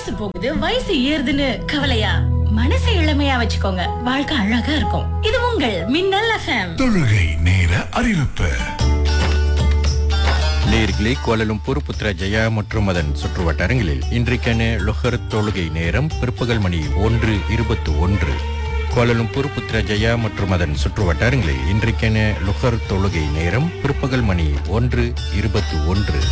வயசு போகுது வயசு ஏறுதுன்னு கவலையா மனசை இளமையா வச்சுக்கோங்க வாழ்க்கை அழகா இருக்கும் இது உங்கள் மின்னல் எஃப்எம் தொழுகை நேர அறிவிப்பு நேர்களே கோலலும்பூர் புத்ரா ஜெயா மற்றும் அதன் சுற்றுவட்டாரங்களில் இன்றைக்கான லொஹர் தொழுகை நேரம் பிற்பகல் மணி ஒன்று இருபத்து ஒன்று கோலலும்பூர் புத்ரா ஜெயா மற்றும் அதன் சுற்றுவட்டாரங்களில் இன்றைக்கான லுஹர் தொழுகை நேரம் பிற்பகல் மணி ஒன்று இருபத்து ஒன்று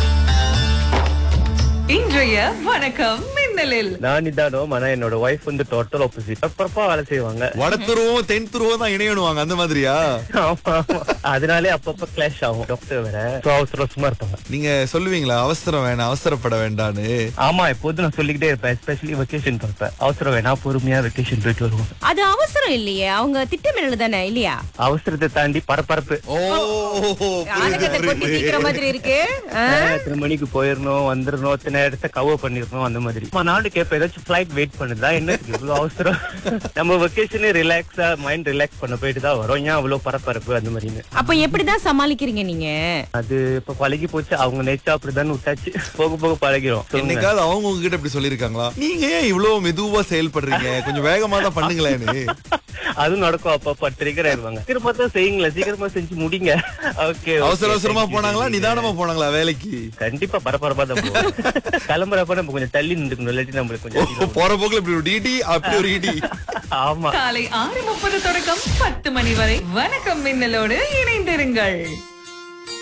இன்றைய வணக்கம் மின்னலில் நான் இதானோ ஆனா என்னோட ஒய்ஃப் வந்து டோட்டல் ஆப்போசிட் அப்பப்பா வேலை செய்வாங்க வடத்துருவம் தென் துருவம் தான் இணையணுவாங்க அந்த மாதிரியா ஆமா, ஆமா. அதனாலே அப்பப்ப கிளாஷ் ஆகும் டாக்டர் வேற So, அவசர அவசரமா இருப்பாங்க நீங்க சொல்லுவீங்களா அவசரம் வேணாம் அவசரப்பட வேண்டான்னு ஆமா எப்போதும் நான் சொல்லிக்கிட்டே இருப்பேன் எஸ்பெஷலி வெக்கேஷன் பார்ப்பேன் அவசரம் வேணாம் பொறுமையா வெக்கேஷன் போயிட்டு வருவோம் அது அவசரம் இல்லையே அவங்க திட்டமிடல் தானே இல்லையா அவசரத்தை தாண்டி பரபரப்பு ஓ ஆலங்கத்தை கொட்டி தீக்கிற மாதிரி இருக்கு ஆ? எத்தனை மணிக்கு போயிடணும் வந்துடணும் இத்தனை இடத்த கவர் பண்ணிடணும் அந்த மாதிரி நான் நாடு கேட்பேன் ஏதாச்சும் ஃபிளைட் வெயிட் பண்ணுதா என்ன இவ்வளவு அவசரம் நம்ம வெக்கேஷனே ரிலாக்ஸா மைண்ட் ரிலாக்ஸ் பண்ண போயிட்டு தான் வரோம் ஏன் அவ்வளவு பரபரப்பு அந்த மாதிரின்னு அப்ப எப்படிதான் சமாளிக்கிறீங்க நீங்க அது இப்ப பழகி போச்சு அவங்க நேச்சா அப்படிதான் விட்டாச்சு போக போக பழகிறோம் சொல்லுங்க. என்னைக்காவது அவங்க உங்ககிட்ட இப்படி சொல்லிருக்காங்களா நீங்க ஏன் இவ்வளவு மெதுவா செயல்படுறீங்க கொஞ்சம் வேகமா தான் பண்ணுங்களேன்னு அதுவும் நடக்கும் அப்பப்ப ட்ரிகர் ஆயிருவாங்க சீக்கிரமா தான் செய்யுங்களேன் சீக்கிரமா செஞ்சு முடிங்க ஓகே அவசர அவசரமா போனாங்களா நிதானமா போனாங்களா வேலைக்கு கண்டிப்பா பரபரப்பா தான் போவோம் கிளம்புறப்ப நம்ம கொஞ்சம் தள்ளி நின்றுக்கணும் இல்லாட்டி நம்மளுக்கு ஓ, கொஞ்சம் அதிகம். போற போக்குல இப்படி ஒரு இடி அப்படி ஒரு இடி ஆமா காலை ஆறு முப்பது தொடக்கம் பத்து மணி வரை வணக்கம் மின்னலோடு இணைந்திருங்கள்